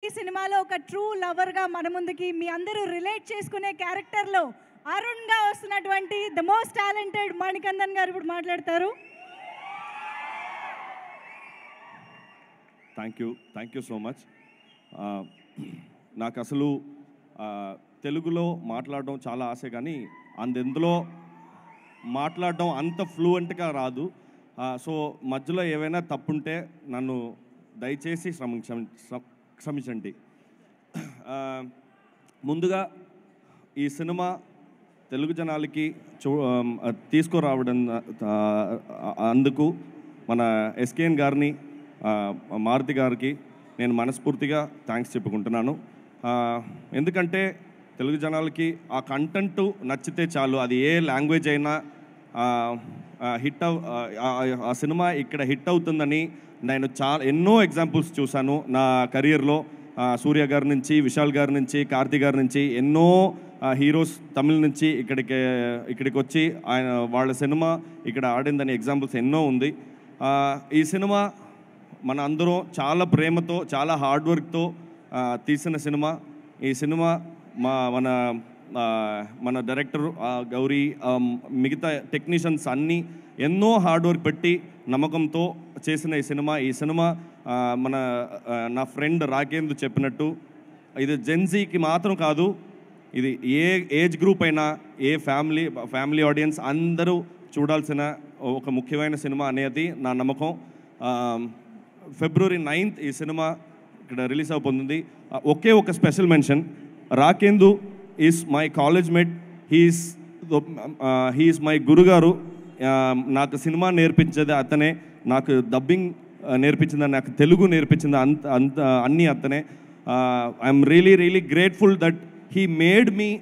సినిమాలో ఒక ట్రూ లవర్గా మన ముందుకి మీ అందరూ రిలేట్ చేసుకునే క్యారెక్టర్లో అరుణ్గా వస్తున్నటువంటి ద మోస్ట్ టాలెంటెడ్ మణికందన్ గారు ఇప్పుడు మాట్లాడతారు thank you thank you so much నాకు అసలు ఆ, తెలుగులో మాట్లాడడం చాలా ఆశ కానీ అందెందులో మాట్లాడడం అంత ఫ్లూయెంట్గా రాదు ఆ, సో మధ్యలో ఏవైనా తప్పుంటే నన్ను దయచేసి శ్రమ క్షమ- క్షమించండి ఆ, ముందుగా ఈ సినిమా తెలుగు జనాలకి చూ ఆ, తీసుకురావడం ఆ, అందుకు మన ఎస్కేఎన్ గారిని ఆ, మారుతి గారికి నేను మనస్ఫూర్తిగా థ్యాంక్స్ చెప్పుకుంటున్నాను ఆ, ఎందుకంటే తెలుగు జనాలకి ఆ కంటెంట్ నచ్చితే చాలు అది ఏ లాంగ్వేజ్ అయినా ఆ, ఆ, హిట్ అవ్ ఆ, ఆ- ఆ సినిమా ఇక్కడ హిట్ అవుతుందని నేను చాలా ఎన్నో ఎగ్జాంపుల్స్ చూశాను నా కెరియర్లో ఆ, సూర్య గారి నుంచి విశాల్ గారి నుంచి కార్తీ గారి నుంచి ఎన్నో ఆ, హీరోస్ తమిళ నుంచి ఇక్కడికి ఇక్కడికి వచ్చి ఆయన వాళ్ళ సినిమా ఇక్కడ ఆడిందని ఎగ్జాంపుల్స్ ఎన్నో ఉంది ఆ, ఈ సినిమా మన అందరం చాలా ప్రేమతో చాలా హార్డ్ వర్క్తో ఆ, తీసిన సినిమా ఈ సినిమా మా మన ఆ, మన డైరెక్టర్ ఆ, గౌరీ ఆ, మిగతా టెక్నీషియన్స్ అన్నీ ఎన్నో హార్డ్ వర్క్ పెట్టి నమ్మకంతో చేసిన ఈ సినిమా ఈ సినిమా ఆ, మన ఆ, నా ఫ్రెండ్ రాకేందు చెప్పినట్టు ఇది జెన్జీకి మాత్రం కాదు ఇది ఏ ఏజ్ గ్రూప్ అయినా ఏ ఫ్యామిలీ ఫ్యామిలీ ఆడియన్స్ అందరూ చూడాల్సిన ఒక ముఖ్యమైన సినిమా అనేది నా నమ్మకం ఆ, ఫిబ్రవరి నైన్త్ ఈ సినిమా ఇక్కడ రిలీజ్ అవబోతుంది ఆ, ఒకే ఒక special mention Rakendu is my college mate he's he's my గురుగారు ఆ, నాకు సినిమా నేర్పించేది అతనే నాకు డబ్బింగ్ నేర్పించింది నాకు తెలుగు నేర్పించింది అంత అంత అన్నీ అతనే I'm really really grateful that he made me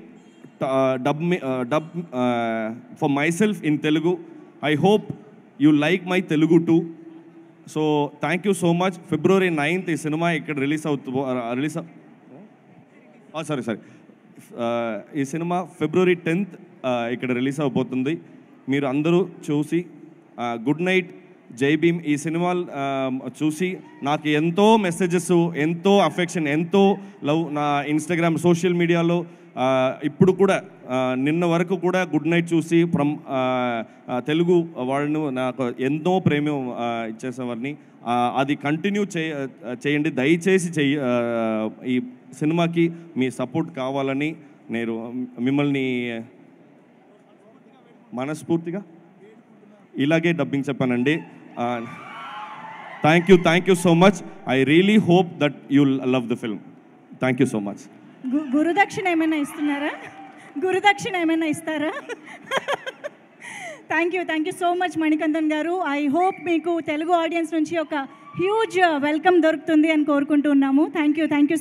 dub dub for myself in Telugu I hope you like my Telugu too so thank you so much February ninth ఈ సినిమా ఇక్కడ రిలీజ్ అవుతు రిలీజ్ సారీ సారీ ఈ సినిమా February tenth ఇక్కడ release అవబోతుంది మీరు అందరూ చూసి గుడ్ నైట్ జై భీమ్ ఈ సినిమా చూసి నాకు ఎంతో మెసేజెస్ ఎంతో అఫెక్షన్ ఎంతో లవ్ నా ఇన్స్టాగ్రామ్ సోషల్ మీడియాలో ఆ, ఇప్పుడు కూడా ఆ, నిన్న వరకు కూడా గుడ్ నైట్ చూసి ఫ్రమ్ తెలుగు వాళ్ళను నాకు ఎంతో ప్రేమ ఆ, ఇచ్చేసేవారిని ఆ, అది కంటిన్యూ చేయ చేయండి దయచేసి చెయ్యి ఆ, ఈ సినిమాకి మీ సపోర్ట్ కావాలని నేను మిమ్మల్ని మనస్ఫూర్తిగా ఇలాగే డబ్బింగ్ చెప్పానండి thank you thank you so much I really hope that you love the film thank you so much గు- గురుదక్షిణ ఏమైనా ఇస్తున్నారా గురుదక్షిణ ఏమైనా ఇస్తారా thank you thank you so much Manikandan గారు ఐ హోప్ మీకు తెలుగు ఆడియన్స్ నుంచి ఒక హ్యూజ్ వెల్కమ్ దొరుకుతుంది అని కోరుకుంటున్నాము థ్యాంక్ యూ థ్యాంక్ యూ